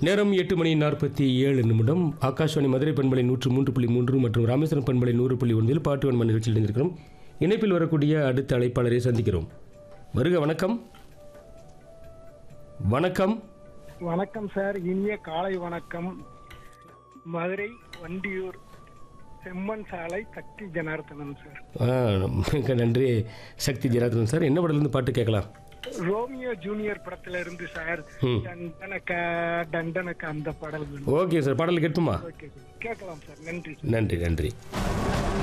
நேரம் எட்டு மணி நாற்பத்தி ஏழு நிமிடம் ஆகாஷ்வாணி மதுரை பண்பலை நூற்று மூன்று புள்ளி மூன்று மற்றும் ராமேஸ்வரம் பண்பலை நூறு புள்ளி ஒன்றில் பாட்டு வன்மன் நிகழ்ச்சியில் இணைந்திருக்கிறோம் இணைப்பில் வரக்கூடிய அடுத்த அழைப்பாளரை சந்திக்கிறோம் வருக வணக்கம் வணக்கம் வணக்கம் சார் இனிய காலை வணக்கம் மதுரை வண்டியூர் செம்மன் சாலை சக்தி ஜனார்த்தனன் சார் ஆ, மிக நன்றி சக்தி ஜனார்தன் சார் என்ன படத்துலேருந்து பாட்டு கேட்கலாம் ரோமியோ ஜூனியர் படத்துல இருந்து சார் ம். டண்டனக்கா டண்டனக்கா அந்த பாடல் வேணும் ஓகே சார் பாடல் கேட்போமா ஓகே சார் கேட்கலாம் சார் நன்றி நன்றி நன்றி